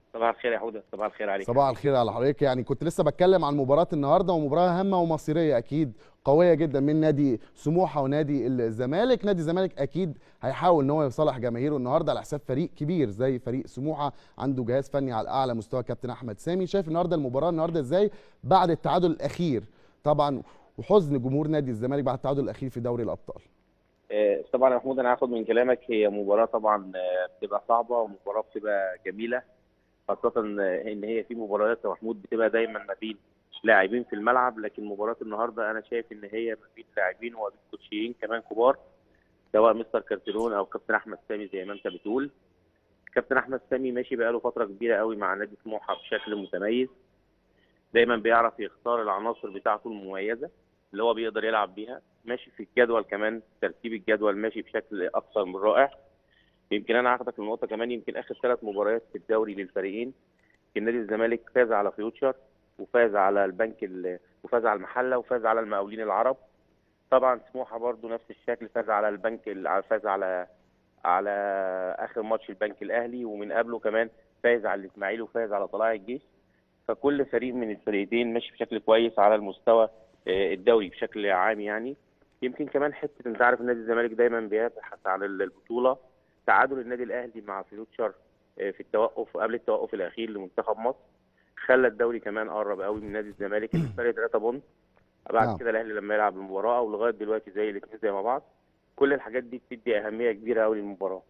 صباح الخير يا حوده صباح الخير عليك صباح الخير على حضرتك يعني كنت لسه بتكلم عن مباراه النهارده ومباراه هامه ومصيريه اكيد قويه جدا من نادي سموحه ونادي الزمالك نادي الزمالك اكيد هيحاول ان هو يصالح جماهيره النهارده على حساب فريق كبير زي فريق سموحه عنده جهاز فني على اعلى مستوى كابتن احمد سامي شايف النهارده المباراه النهارده ازاي بعد التعادل الاخير طبعا وحزن جمهور نادي الزمالك بعد التعادل الاخير في دوري الابطال آه، طبعا يا محمود انا هاخد من كلامك هي مباراه طبعا آه، بتبقى صعبه ومباراه بتبقى جميله خاصه ان هي في مباريات يا محمود بتبقى دايما ما بين لاعبين في الملعب لكن مباراه النهارده انا شايف ان هي ما بين لاعبين وما بين كوتشيين كمان كبار سواء مستر كارتيرون او كابتن احمد سامي زي ما انت بتقول كابتن احمد سامي ماشي بقاله فتره كبيره قوي مع نادي سموحه بشكل متميز دايما بيعرف يختار العناصر بتاعته المميزه اللي هو بيقدر يلعب بيها ماشي في الجدول كمان ترتيب الجدول ماشي بشكل اكثر من رائع يمكن انا هاخدك النقطه كمان يمكن اخر ثلاث مباريات في الدوري للفريقين يمكن نادي الزمالك فاز على فيوتشر وفاز على البنك ال- وفاز على المحله وفاز على المقاولين العرب طبعا سموحه برضو نفس الشكل فاز على البنك ال- فاز على على اخر ماتش البنك الاهلي ومن قبله كمان فاز على الاسماعيلي وفاز على طلائع الجيش فكل فريق من الفريقين ماشي بشكل كويس على المستوى آه، الدوري بشكل عام يعني يمكن كمان حته انت عارف نادي الزمالك دايما بيبحث عن البطوله تعادل النادي الاهلي مع فيوتشر آه، في التوقف قبل التوقف الاخير لمنتخب مصر خلى الدوري كمان قرب قوي من نادي الزمالك الفرق 3 بونت بعد نعم. كده الاهلي لما يلعب المباراه او لغايه دلوقتي زي الاثنين زي ما بعض كل الحاجات دي بتدي اهميه كبيره قوي للمباراه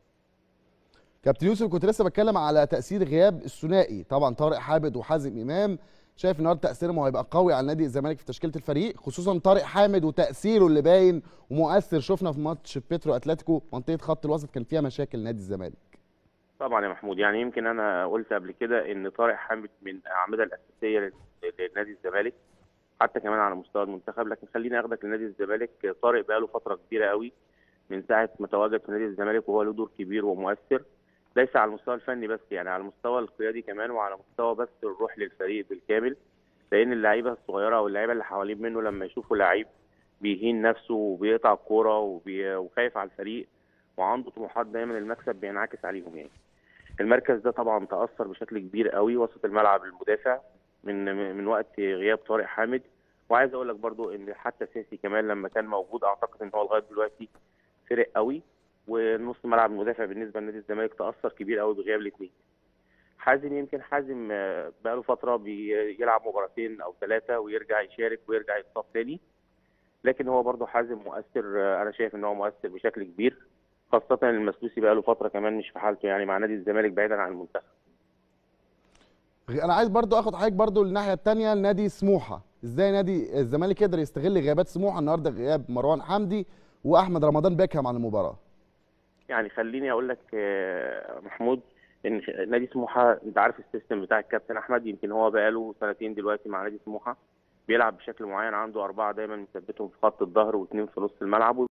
كابتن يوسف كنت لسه بتكلم على تاثير غياب الثنائي طبعا طارق حامد وحازم امام شايف النهارده تاثيرهم هيبقى قوي على نادي الزمالك في تشكيله الفريق خصوصا طارق حامد وتاثيره اللي باين ومؤثر شفنا في ماتش بيترو اتلتيكو منطقه خط الوسط كان فيها مشاكل نادي الزمالك طبعا يا محمود يعني يمكن انا قلت قبل كده ان طارق حامد من الاعمده الاساسيه لل- لنادي الزمالك حتى كمان على مستوى المنتخب لكن خليني اخدك لنادي الزمالك طارق بقاله فتره كبيره قوي من ساعه ما تواجد في نادي الزمالك وهو له دور كبير ومؤثر ليس على المستوى الفني بس يعني على المستوى القيادي كمان وعلى مستوى بس الروح للفريق بالكامل لان اللعيبه الصغيره او اللعيبه اللي حوالين منه لما يشوفوا لعيب بيهين نفسه وبيقطع الكوره وبي... وخايف على الفريق وعنده طموحات دايما المكسب بينعكس عليهم يعني المركز ده طبعا تاثر بشكل كبير قوي وسط الملعب المدافع من من وقت غياب طارق حامد وعايز اقول لك برضو ان حتى سيسي كمان لما كان موجود اعتقد ان هو لغايه دلوقتي فرق قوي ونص ملعب المدافع بالنسبه لنادي الزمالك تاثر كبير قوي بغياب الاثنين حازم يمكن حازم آه، بقاله فتره بيلعب مباراتين او ثلاثه ويرجع يشارك ويرجع يتصاب تاني لكن هو برضه حازم مؤثر آه، انا شايف ان هو مؤثر بشكل كبير خاصه المسلوسي بقاله فتره كمان مش في حالته يعني مع نادي الزمالك بعيدا عن المنتخب انا عايز برضو اخد حضرتك برضو الناحيه الثانيه لنادي سموحه ازاي نادي الزمالك يقدر يستغل غيابات سموحه النهارده غياب مروان حمدي واحمد رمضان بيكهام عن المباراه يعني خليني اقول لك آه، محمود ان نادي سموحه انت عارف السيستم بتاع الكابتن احمد يمكن هو بقاله سنتين دلوقتي مع نادي سموحه بيلعب بشكل معين عنده اربعه دايما مثبتهم في خط الظهر واثنين في نص الملعب